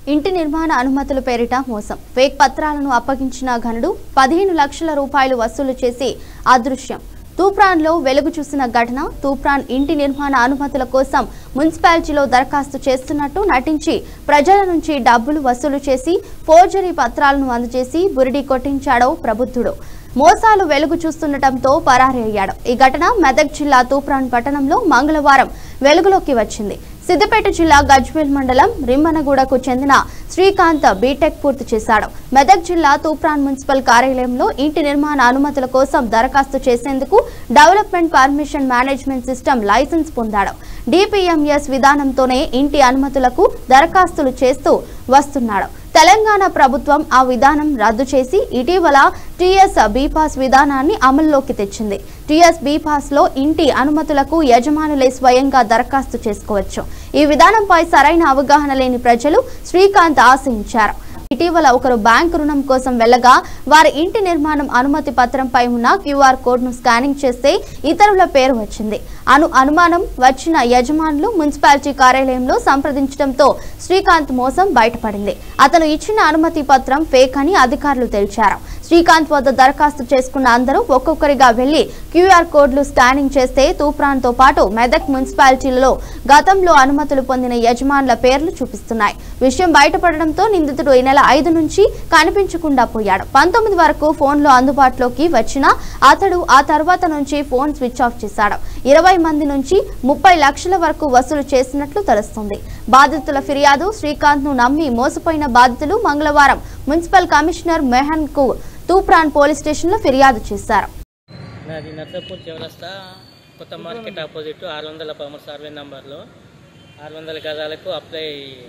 ఇంటి నిర్మాణ అనుమతుల పేరిట మోసం ఫేక్ పత్రాలను అప్పగించిన ఘనుడు పదిహేను లక్షల రూపాయలు వసూలు చేసి అదృశ్యం తూప్రాన్లో వెలుగు చూసిన ఘటన తూప్రాన్ ఇంటి నిర్మాణ అనుమతుల కోసం మున్సిపాలిటీలో దరఖాస్తు చేస్తున్నట్టు నటించి ప్రజల నుంచి డబ్బులు వసూలు చేసి ఫోర్జరీ పత్రాలను అందజేసి బురిడి కొట్టించాడో ప్రబుద్ధుడు మోసాలు వెలుగు చూస్తుండటంతో పరారి అయ్యాడు ఈ ఘటన మెదక్ జిల్లా తూప్రాన్ పట్టణంలో మంగళవారం వెలుగులోకి వచ్చింది సిద్దిపేట జిల్లా గజ్వేల్ మండలం రిమ్మనగూడకు చెందిన శ్రీకాంత్ బీటెక్ పూర్తి చేశాడు మెదక్ జిల్లా తూప్రాన్ మున్సిపల్ కార్యాలయంలో ఇంటి నిర్మాణ అనుమతుల కోసం దరఖాస్తు చేసేందుకు development permission management system license పొందాడు డిపిఎంఎస్ విధానంతోనే ఇంటి అనుమతులకు దరఖాస్తులు చేస్తూ వస్తున్నాడు తెలంగాణ ప్రభుత్వం ఆ విధానం రద్దు చేసి ఇటీవల టీఎస్ బీపాస్ విధానాన్ని అమల్లోకి తెచ్చింది టీఎస్ బీపాస్ లో ఇంటి అనుమతులకు యజమానులే స్వయంగా దరఖాస్తు చేసుకోవచ్చు ఈ విధానంపై సరైన అవగాహన లేని ప్రజలు శ్రీకాంత్ ఆశయించారు ఇటీవల ఒకరు బ్యాంకు రుణం కోసం వెళ్ళగా వారి ఇంటి నిర్మాణం అనుమతి పత్రంపై ఉన్న క్యూఆర్ కోడ్ ను స్కానింగ్ చేస్తే ఇతరుల పేరు వచ్చింది అను అనుమానం వచ్చిన యజమానులు మున్సిపాలిటీ కార్యాలయంలో సంప్రదించడంతో శ్రీకాంత్ మోసం బయటపడింది అతను ఇచ్చిన అనుమతి పత్రం ఫేక్ అని అధికారులు తెలిచారు శ్రీకాంత్ వద్ద దరఖాస్తు చేసుకున్న అందరూ ఒక్కొక్కరిగా వెళ్లి క్యూఆర్ కోడ్లు స్కానింగ్ చేస్తే తూప్రాన్తో పాటు మెదక్ మున్సిపాలిటీలలో గతంలో అనుమతులు పొందిన యజమానుల పేర్లు చూపిస్తున్నాయి విషయం బయటపడడంతో నిందితుడు ఈ నెల ఐదు నుంచి కనిపించకుండా పోయాడు పంతొమ్మిది వరకు ఫోన్లో అందుబాటులోకి వచ్చినా అతడు ఆ తర్వాత నుంచి ఫోన్ స్విచ్ ఆఫ్ చేశాడు ఇరవై మంది నుంచి ముప్పై లక్షల వరకు వసూలు చేసినట్లు తెలుస్తుంది బాధితుల ఫిర్యాదు శ్రీకాంత్ ను నమ్మి మోసపోయిన బాధితులు మంగళవారం మున్సిపల్ కమిషనర్ మెహన్ కు తూప్రాన్ పోలీస్ స్టేషన్లో ఫిర్యాదు చేశారు నాది నర్సపూర్ చౌరస్తా కొత్త మార్కెట్ ఆపోజిట్ ఆరు వందల పదమూడు సర్వే నంబర్లో ఆరు వందల గదాలకు అప్లై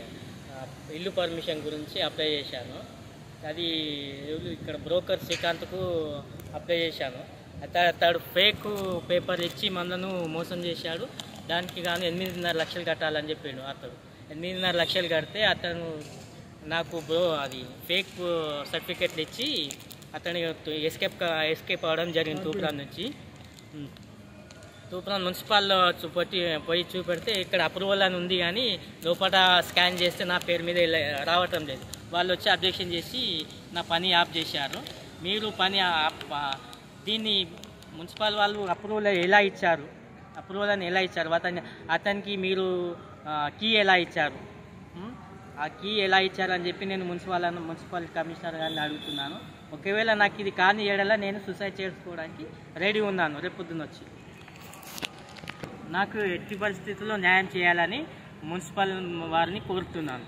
ఆ, ఇల్లు పర్మిషన్ గురించి అప్లై చేశాను అది ఎవరు ఇక్కడ బ్రోకర్ శ్రీకాంత్కు అప్లై చేశాను అత- అతడు ఫేక్ పేపర్ ఇచ్చి మనను మోసం చేశాడు దానికి గాను ఎనిమిదిన్నర లక్షలు కట్టాలని చెప్పిండు అతడు ఎనిమిదిన్నర లక్షలు కడితే అతను నాకు బ్రో అది ఫేక్ సర్టిఫికెట్లు ఇచ్చి అతని ఎస్కేప్ కా- ఎస్కేప్ అవ్వడం జరిగింది తూప్రాన్ నుంచి ఉమ్. తూప్రాన్ మున్సిపాల్లో చూపట్టి పోయి చూపెడితే ఇక్కడ అప్రూవల్ అని ఉంది కానీ లోపల స్కాన్ చేస్తే నా పేరు మీద ఇలా రావటం లేదు వాళ్ళు వచ్చి అబ్జెక్షన్ చేసి నా పని ఆఫ్ చేశారు మీరు పని ఆప్- దీన్ని మున్సిపల్ వాళ్ళు అప్రూవల్ ఎలా ఇచ్చారు అప్రూవల్ అని ఎలా ఇచ్చారు అతని అతనికి మీరు కీ ఎలా ఇచ్చారు ఉమ్? ఆ కీ ఎలా ఇచ్చారని చెప్పి నేను మున్సిపల్ మున్సిపల్ కమిషనర్ గారిని అడుగుతున్నాను ఒకవేళ నాకు ఇది కాని ఏడల నేను సూసైడ్ చేసుకోవడానికి రెడీ ఉన్నాను రేపు పొద్దున్న వచ్చి నాకు ఎట్టి పరిస్థితుల్లో న్యాయం చేయాలని మున్సిపల్ వారిని కోరుతున్నాను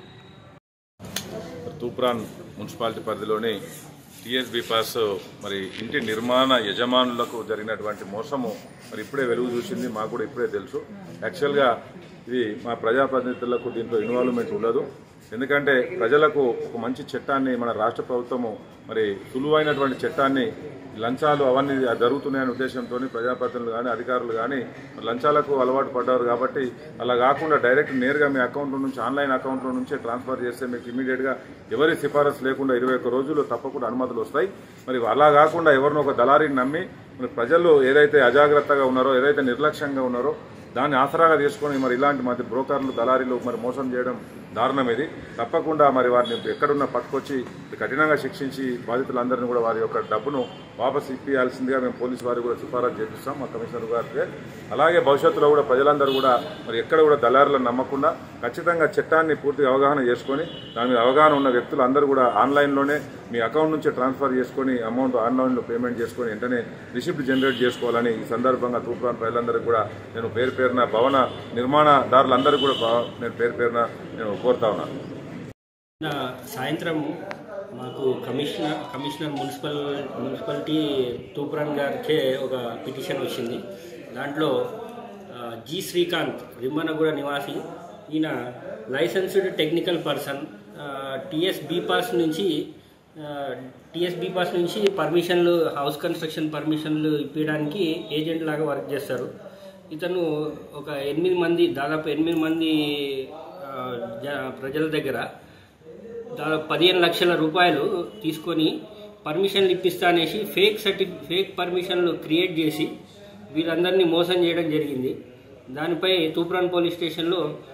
మరి తూప్రాన్ మున్సిపాలిటీ పరిధిలోని టీఎస్బీ పాస్ మరి ఇంటి నిర్మాణ యజమానులకు జరిగినటువంటి మోసము మరి ఇప్పుడే వెలుగు చూసింది మాకు కూడా ఇప్పుడే తెలుసు యాక్చువల్గా ఇది మా ప్రజాప్రతినిధులకు దీంట్లో ఇన్వాల్వ్మెంట్ ఉండదు ఎందుకంటే ప్రజలకు ఒక మంచి చట్టాన్ని మన రాష్ట్ర ప్రభుత్వము మరి సులువైనటువంటి చట్టాన్ని లంచాలు అవన్నీ జరుగుతున్నాయనే ఉద్దేశంతో ప్రజాప్రతినిధులు కానీ అధికారులు కానీ లంచాలకు అలవాటు పడ్డారు కాబట్టి అలా కాకుండా డైరెక్ట్ నేరుగా మీ అకౌంట్ నుంచి ఆన్లైన్ అకౌంట్లో నుంచే ట్రాన్స్ఫర్ చేస్తే మీకు ఇమీడియట్గా ఎవరి సిఫారసు లేకుండా ఇరవై ఒక్క రోజుల్లో తప్పకుండా అనుమతులు వస్తాయి మరి అలా కాకుండా ఎవరినో ఒక దళారీని నమ్మి మరి ప్రజలు ఏదైతే అజాగ్రత్తగా ఉన్నారో ఏదైతే నిర్లక్ష్యంగా ఉన్నారో దాన్ని ఆసరాగా తీసుకొని మరి ఇలాంటి మరి బ్రోకర్లు దళారీలు మరి మోసం చేయడం దారుణం ఇది తప్పకుండా మరి వారిని ఎక్కడున్నా పట్టుకొచ్చి కఠినంగా శిక్షించి బాధితులందరినీ కూడా వారి యొక్క డబ్బును వాపస్ ఇప్పియాల్సిందిగా మేము పోలీసు వారికి కూడా సిఫారసు చేపిస్తాం మా కమిషనర్ గారికి అలాగే భవిష్యత్తులో కూడా ప్రజలందరూ కూడా మరి ఎక్కడ కూడా దళారులను నమ్మకుండా ఖచ్చితంగా చట్టాన్ని పూర్తిగా అవగాహన చేసుకొని దాని మీద అవగాహన ఉన్న వ్యక్తులు అందరూ కూడా ఆన్లైన్లోనే మీ అకౌంట్ నుంచి ట్రాన్స్ఫర్ చేసుకొని అమౌంట్ ఆన్లైన్లో పేమెంట్ చేసుకొని వెంటనే రిసిప్ట్ జనరేట్ చేసుకోవాలని ఈ సందర్భంగా తూప్రాన్ ప్రజలందరికీ కూడా నేను పేరు పేరున భవన నిర్మాణదారులందరికీ కూడా బా- నేను పేరు పేరున నేను కోరుతా ఉన్నాను నిన్న సాయంత్రం మాకు commissioner commissioner municipal municipality Toopran గారిచే ఒక పిటిషన్ వచ్చింది దాంట్లో ఆ, జి శ్రీకాంత్ రిమ్మనగూడ నివాసి ఈయన licensed technical person TS bPASS నుంచి టిఎస్ బీపాస్ నుంచి పర్మిషన్లు హౌస్ కన్స్ట్రక్షన్ పర్మిషన్లు ఇప్పించడానికి ఏజెంట్ లాగా వర్క్ చేస్తారు ఇతను ఒక ఎనిమిది మంది దాదాపు ఎనిమిది మంది ఆ, జ- ప్రజల దగ్గర దాదాపు పదిహేను లక్షల రూపాయలు తీసుకొని పర్మిషన్లు ఇప్పిస్తా అనేసి ఫేక్ సర్టి ఫేక్ పర్మిషన్లు క్రియేట్ చేసి వీళ్ళందరినీ మోసం చేయడం జరిగింది దానిపై తూప్రాన్ పోలీస్ స్టేషన్లో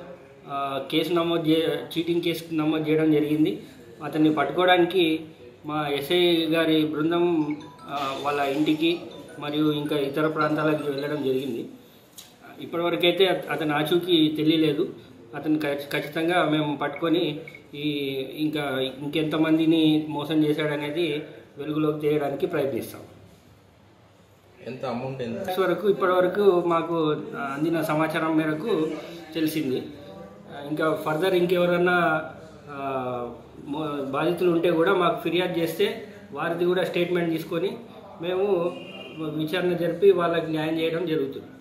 ఆ, కేసు నమోదు చే చీటింగ్ కేసు నమోదు చేయడం జరిగింది అతన్ని పట్టుకోవడానికి మా ఎస్ఐ గారి బృందం ఆ, వాళ్ళ ఇంటికి మరియు ఇంకా ఇతర ప్రాంతాలకు వెళ్ళడం జరిగింది ఇప్పటివరకైతే అత- అతని ఆచూకీ తెలియలేదు అతను ఖచ్- ఖచ్చితంగా మేము పట్టుకొని ఈ ఇంకా ఇంకెంతమందిని మోసం చేశాడనేది వెలుగులోకి తీయడానికి ప్రయత్నిస్తాం ఎంత అమౌంట్ ఎంత ఇప్పటి వరకు ఇప్పటి వరకు మాకు ఆ, అందిన సమాచారం మేరకు తెలిసింది ఆ, ఇంకా ఫర్దర్ ఇంకెవరన్నా ఆ, మో- బాధితులు ఉంటే కూడా మాకు ఫిర్యాదు చేస్తే వారిది కూడా స్టేట్మెంట్ తీసుకొని మేము విచారణ జరిపి వాళ్ళకి న్యాయం చేయడం జరుగుతుంది